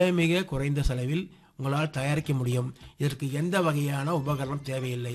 மிக குறைந்த செலவில் உங்களால் தயாரிக்க முடியும் இதற்கு எந்த வகையான உபகரணம் தேவையில்லை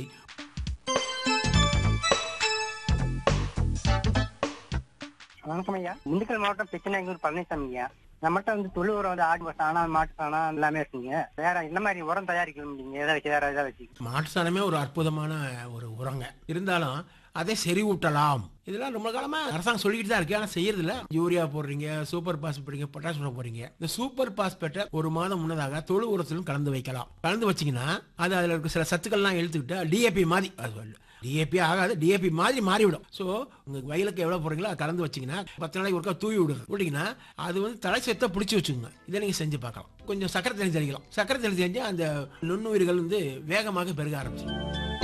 வணக்கம் ஐயா திண்டுக்கல் மாவட்டம் பெச்சநாயக்கூர் பழனிசாமி ஐயா நம்மகிட்ட வந்து தொழு உரம் வந்து ஆடு சாணம் மாட்டு சாணம் எல்லாமே இருக்குங்க வேற என்ன மாதிரி உரம் தயாரிக்கணும் நீங்க எதை வச்சு வேற எதாவது வச்சு மாட்டு சாணமே ஒரு அற்புதமான ஒரு உரங்க இருந்தாலும் அதை செறிவூட்டலாம் இதெல்லாம் ரொம்ப காலமா அரசாங்கம் சொல்லிட்டு தான் இருக்கு ஆனா செய்யறது இல்ல யூரியா போடுறீங்க சூப்பர் பாஸ் போடுறீங்க பொட்டாஷ் உரம் போடுறீங்க இந்த சூப்பர் பாஸ்பேட்டை ஒரு மாதம் முன்னதாக தொழு உரத்திலும் கலந்து வைக்கலாம் கலந்து வச்சீங்கன்னா அது அதுல இருக்க சில சத்துக்கள்லாம் எடுத்துக்கிட்டு டிஏபி மாதிரி அது டிஏபி ஆகாது டிஏபி மாதிரி மாறிவிடும் ஸோ உங்க வயலுக்கு எவ்வளவு போடுறீங்களோ அதை கலந்து வச்சீங்கன்னா பத்து நாளைக்கு ஒருக்கா தூவி விடுது விட்டீங்கன்னா அது வந்து தலை செத்தை பிடிச்சி வச்சுக்கோங்க இதை நீங்க செஞ்சு பார்க்கலாம் கொஞ்சம் சக்கரை தண்ணி தெளிக்கலாம் சக்கரை தண்ணி தெரிஞ்சு அந்த நுண்ணுயிர்கள் வந்து வேகமாக பெருக ஆரம்பிச்சிடும்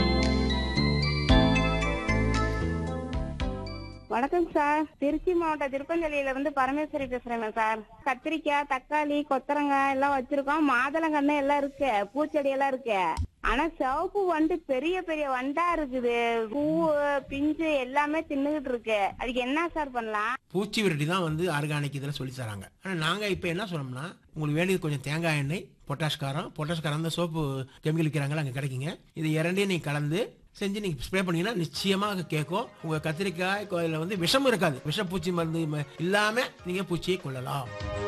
வணக்கம் சார் திருச்சி மாவட்டம் திருப்பஞ்சலியில இருந்து பரமேஸ்வரி பேசுறேங்க சார் கத்திரிக்காய் தக்காளி கொத்தரங்காய் எல்லாம் வச்சிருக்கோம் மாதுளங்கன்னு எல்லாம் இருக்கு பூச்செடி எல்லாம் இருக்கு ஆனா சிவப்பு வண்டு பெரிய பெரிய வண்டா இருக்குது பூ பிஞ்சு எல்லாமே தின்னுகிட்டு இருக்கு அதுக்கு என்ன சார் பண்ணலாம் பூச்சி விரட்டி தான் வந்து ஆர்கானிக் இதில் சொல்லி தராங்க ஆனால் நாங்கள் இப்போ என்ன சொன்னோம்னா உங்களுக்கு வேண்டியது கொஞ்சம் தேங்காய் எண்ணெய் பொட்டாஷ் காரம் பொட்டாஷ் காரம் அந்த சோப்பு கெமிக்கல் விற்கிறாங்களா அங்கே கிடைக்குங்க இது இரண்டையும் நீங்கள் கலந்து செஞ்சு நீங்கள் ஸ்ப்ரே பண்ணீங்கன்னா நிச்சயமாக கேட்கும் உங்கள் கத்திரிக்காய் இதில் வந்து விஷமும் இருக்காது விஷப்பூச்சி மருந்து ம- இல்லாம நீங்கள் பூச்சியை கொள்ளலாம்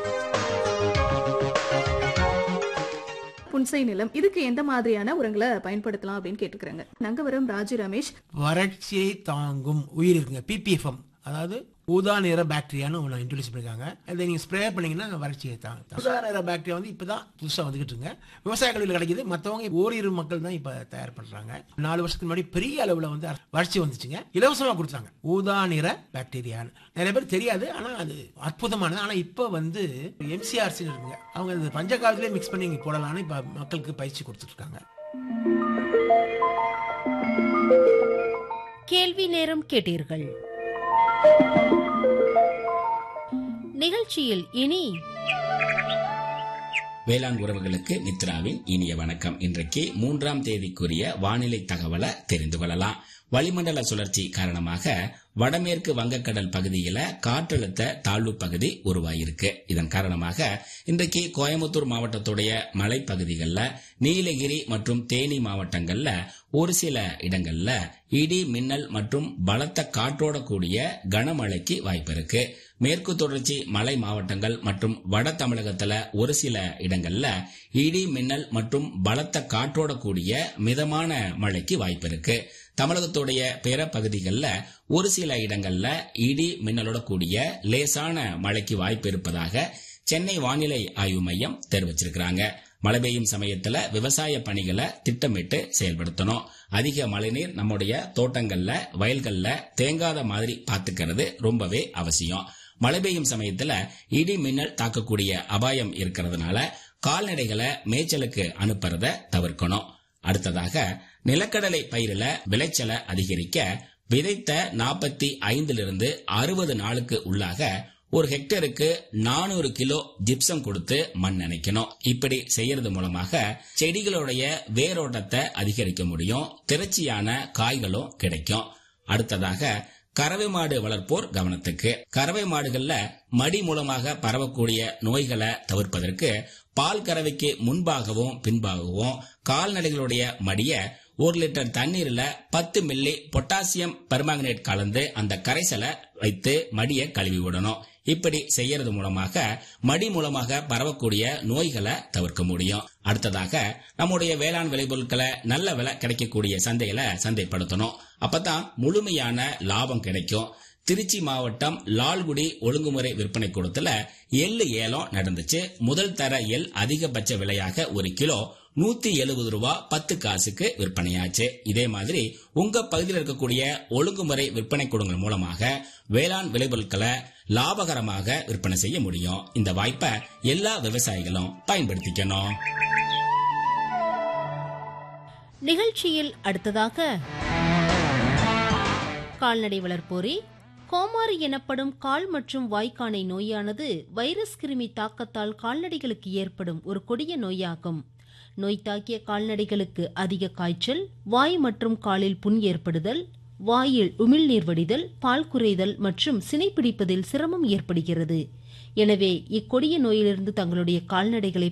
புன்சை நிலம் இதுக்கு எந்த மாதிரியான உரங்களை பயன்படுத்தலாம் அப்படின்னு கேட்டுக்கிறாங்க நங்கவரம் ராஜு ரமேஷ் வறட்சியை தாங்கும் உயிர் இருக்குங்க பிபிஎஃப்எம் அதாவது ஊதா நிற பாக்டீரியான்னு ஒன்று இன்ட்ரடியூஸ் பண்ணிருக்காங்க அதை நீங்கள் ஸ்ப்ரே பண்ணீங்கன்னா வறட்சியை தாங்க ஊதா நிற பாக்டீரியா வந்து இப்போ தான் புதுசாக வந்துகிட்டு இருக்குங்க விவசாய கல்வியில் கிடைக்குது மற்றவங்க ஓரிரு மக்கள் தான் இப்போ தயார் பண்ணுறாங்க நாலு வருஷத்துக்கு முன்னாடி பெரிய அளவில் வந்து வறட்சி வந்துச்சுங்க இலவசமாக கொடுத்தாங்க ஊதா நிற பாக்டீரியான்னு நிறைய பேர் தெரியாது ஆனால் அது அற்புதமானது ஆனால் இப்போ வந்து எம்சிஆர்சின்னு இருக்குங்க அவங்க இந்த பஞ்சகாலத்திலே மிக்ஸ் பண்ணி இங்கே போடலான்னு இப்போ மக்களுக்கு பயிற்சி கொடுத்துட்டு இருக்காங்க கேள்வி நேரம் கேட்டீர்கள் நிகழ்ச்சியில் இனி வேளாண் உறவுகளுக்கு நித்ராவின் இனிய வணக்கம் இன்றைக்கு மூன்றாம் தேதிக்குரிய வானிலை தகவலை தெரிந்து கொள்ளலாம் வளிமண்டல சுழற்சி காரணமாக வடமேற்கு வங்கக்கடல் பகுதியில காற்றழுத்த தாழ்வு பகுதி உருவாயிருக்கு இதன் காரணமாக இன்றைக்கு கோயம்புத்தூர் மாவட்டத்துடைய மலைப்பகுதிகளில் நீலகிரி மற்றும் தேனி மாவட்டங்கள்ல ஒரு சில இடங்கள்ல இடி மின்னல் மற்றும் பலத்த காற்றோட கூடிய கனமழைக்கு வாய்ப்பு இருக்கு மேற்கு தொடர்ச்சி மலை மாவட்டங்கள் மற்றும் வட தமிழகத்துல ஒரு சில இடங்கள்ல இடி மின்னல் மற்றும் பலத்த காற்றோட கூடிய மிதமான மழைக்கு வாய்ப்பு இருக்கு தமிழகத்துடைய பிற பகுதிகளில் ஒரு சில இடங்கள்ல இடி மின்னலோட கூடிய லேசான மழைக்கு வாய்ப்பு இருப்பதாக சென்னை வானிலை ஆய்வு மையம் தெரிவிச்சிருக்கிறாங்க மழை பெய்யும் சமயத்துல விவசாய பணிகளை திட்டமிட்டு செயல்படுத்தணும் அதிக மழைநீர் நம்முடைய தோட்டங்கள்ல வயல்கள்ல தேங்காத மாதிரி பார்த்துக்கிறது ரொம்பவே அவசியம் மழை பெய்யும் சமயத்துல இடி மின்னல் தாக்கக்கூடிய அபாயம் இருக்கிறதுனால கால்நடைகளை மேய்ச்சலுக்கு அனுப்புறத தவிர்க்கணும் அடுத்ததாக நிலக்கடலை பயிரில விளைச்சலை அதிகரிக்க விதைத்த நாற்பத்தி ஐந்திலிருந்து அறுபது நாளுக்கு உள்ளாக ஒரு ஹெக்டருக்கு நானூறு கிலோ ஜிப்சம் கொடுத்து மண் நினைக்கணும் இப்படி செய்யறது மூலமாக செடிகளுடைய வேரோட்டத்தை அதிகரிக்க முடியும் திரட்சியான காய்களும் கிடைக்கும் அடுத்ததாக கறவை மாடு வளர்ப்போர் கவனத்துக்கு கறவை மாடுகள்ல மடி மூலமாக பரவக்கூடிய நோய்களை தவிர்ப்பதற்கு பால் கறவைக்கு முன்பாகவும் பின்பாகவும் கால்நடைகளுடைய மடிய ஒரு லிட்டர் தண்ணீர்ல பத்து மில்லி பொட்டாசியம் பெர்மாங்கனேட் கலந்து அந்த கரைசலை வைத்து மடிய கழுவி விடணும் இப்படி செய்யறது மூலமாக மடி மூலமாக பரவக்கூடிய நோய்களை தவிர்க்க முடியும் அடுத்ததாக நம்முடைய வேளாண் விளைபொருட்களை நல்ல விலை கிடைக்கக்கூடிய சந்தையில சந்தைப்படுத்தணும் அப்பதான் முழுமையான லாபம் கிடைக்கும் திருச்சி மாவட்டம் லால்குடி ஒழுங்குமுறை விற்பனை கூடத்துல எள்ளு ஏலம் நடந்துச்சு முதல் தர எள் அதிகபட்ச விலையாக ஒரு கிலோ நூத்தி எழுபது ரூபா பத்து காசுக்கு விற்பனையாச்சு இதே மாதிரி உங்க பகுதியில் இருக்கக்கூடிய ஒழுங்குமுறை விற்பனை கூடங்கள் மூலமாக வேளாண் விளைபொருட்களை லாபகரமாக விற்பனை செய்ய முடியும் இந்த வாய்ப்பை எல்லா விவசாயிகளும் பயன்படுத்திக்கணும் நிகழ்ச்சியில் அடுத்ததாக கால்நடை வளர்ப்போரே கோமாரி எனப்படும் கால் மற்றும் வாய்க்கானை நோயானது வைரஸ் கிருமி தாக்கத்தால் கால்நடைகளுக்கு ஏற்படும் ஒரு கொடிய நோயாகும் நோய் தாக்கிய கால்நடைகளுக்கு அதிக காய்ச்சல் வாய் மற்றும் காலில் புண் ஏற்படுதல் வாயில் உமிழ்நீர் வடிதல் பால் குறைதல் மற்றும் சினைப்பிடிப்பதில் சிரமம் ஏற்படுகிறது எனவே இக்கொடிய நோயிலிருந்து தங்களுடைய கால்நடைகளை